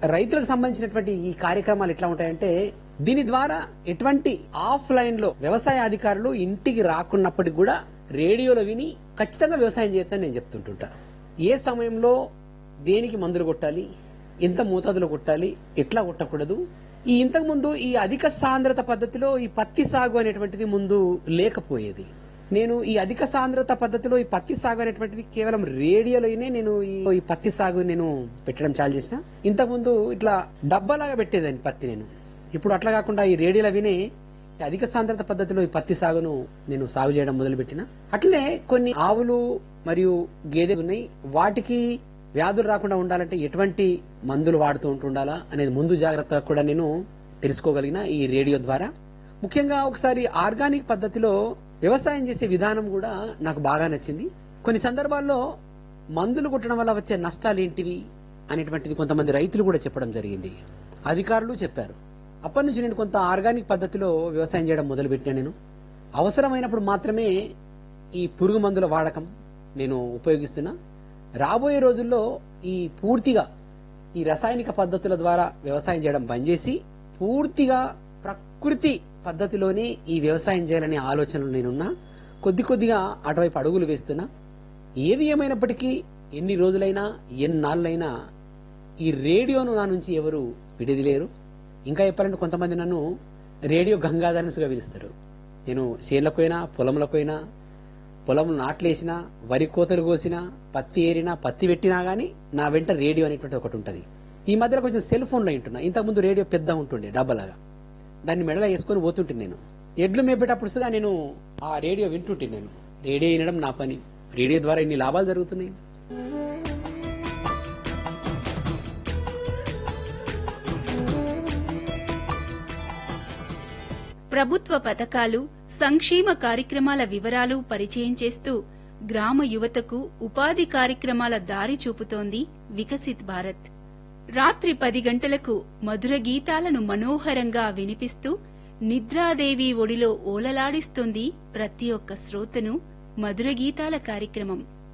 రైతులకు సంబంధించినటువంటి ఈ కార్యక్రమాలు ఎట్లా ఉంటాయంటే దీని ద్వారా ఎటువంటి ఆఫ్లైన్ లో వ్యవసాయ అధికారులు ఇంటికి రాకున్నప్పటికి కూడా రేడియోలో విని ఖచ్చితంగా వ్యవసాయం చేయొచ్చని నేను చెప్తుంటుంటా ఏ సమయంలో దేనికి మందులు కొట్టాలి ఎంత మోతాదులో కొట్టాలి ఎట్లా కొట్టకూడదు ఈ ఇంతకు ముందు ఈ అధిక సాంద్రత పద్ధతిలో ఈ పత్తి సాగు అనేటువంటిది ముందు లేకపోయేది నేను ఈ అధిక సాంద్రత పద్ధతిలో ఈ పత్తి సాగు అనేటువంటిది కేవలం రేడియోలోనే నేను ఈ ఈ పత్తి సాగు నేను పెట్టడం చాలు చేసిన ఇంతకు ముందు ఇట్లా డబ్బాలాగా పెట్టేదాన్ని పత్తి నేను ఇప్పుడు అట్లా కాకుండా ఈ రేడియోలో వినే ఈ అధిక సాంద్రత పద్ధతిలో ఈ పత్తి సాగును నేను సాగు చేయడం మొదలుపెట్టిన అట్లనే కొన్ని ఆవులు మరియు గేదెలు ఉన్నాయి వాటికి వ్యాధులు రాకుండా ఉండాలంటే ఎటువంటి మందులు వాడుతూ ఉంటుండాలా అనేది ముందు జాగ్రత్తగా కూడా నేను తెలుసుకోగలిగిన ఈ రేడియో ద్వారా ముఖ్యంగా ఒకసారి ఆర్గానిక్ పద్ధతిలో వ్యవసాయం చేసే విధానం కూడా నాకు బాగా నచ్చింది కొన్ని సందర్భాల్లో మందులు కొట్టడం వల్ల వచ్చే నష్టాలు ఏంటివి అనేటువంటిది కొంతమంది రైతులు కూడా చెప్పడం జరిగింది అధికారులు చెప్పారు అప్పటి నుంచి నేను కొంత ఆర్గానిక్ పద్ధతిలో వ్యవసాయం చేయడం మొదలుపెట్టినా నేను అవసరమైనప్పుడు మాత్రమే ఈ పురుగు మందుల వాడకం నేను ఉపయోగిస్తున్నా రాబోయే రోజుల్లో ఈ పూర్తిగా ఈ రసాయనిక పద్ధతుల ద్వారా వ్యవసాయం చేయడం బంద్ చేసి పూర్తిగా ప్రకృతి పద్ధతిలోనే ఈ వ్యవసాయం చేయాలనే ఆలోచనలు నేనున్నా కొద్ది కొద్దిగా అటువైపు అడుగులు వేస్తున్నా ఏది ఏమైనప్పటికీ ఎన్ని రోజులైనా ఎన్నాళ్ళైనా ఈ రేడియోను నా నుంచి ఎవరు విడిదిలేరు ఇంకా చెప్పాలంటే కొంతమంది నన్ను రేడియో గంగాధరన్స్గా పిలుస్తారు నేను చేన్లకు పోయినా పొలంలకు పోయినా పొలం నాట్లేసినా వరి కోతలు కోసినా పత్తి ఏరినా పత్తి పెట్టినా గానీ నా వెంట రేడియో అనేటువంటి ఒకటి ఉంటది ఈ మధ్యలో కొంచెం సెల్ ఫోన్లో వింటున్నా ఇంతకుముందు రేడియో పెద్ద ఉంటుండే డబ్బలాగా దాన్ని మెడలో వేసుకొని పోతుంటే నేను ఎడ్లు మేపేటప్పుడుగా నేను ఆ రేడియో వింటుంటే నేను రేడియో వినడం నా పని రేడియో ద్వారా ఇన్ని లాభాలు జరుగుతున్నాయి ప్రభుత్వ పథకాలు సంక్షేమ కార్యక్రమాల వివరాలు పరిచయం చేస్తూ గ్రామ యువతకు ఉపాధి కార్యక్రమాల దారి చూపుతోంది వికసిత్ భారత్ రాత్రి పది గంటలకు మధుర గీతాలను మనోహరంగా వినిపిస్తూ నిద్రాదేవి ఒడిలో ఓలలాడిస్తుంది ప్రతి ఒక్క శ్రోతను మధుర గీతాల కార్యక్రమం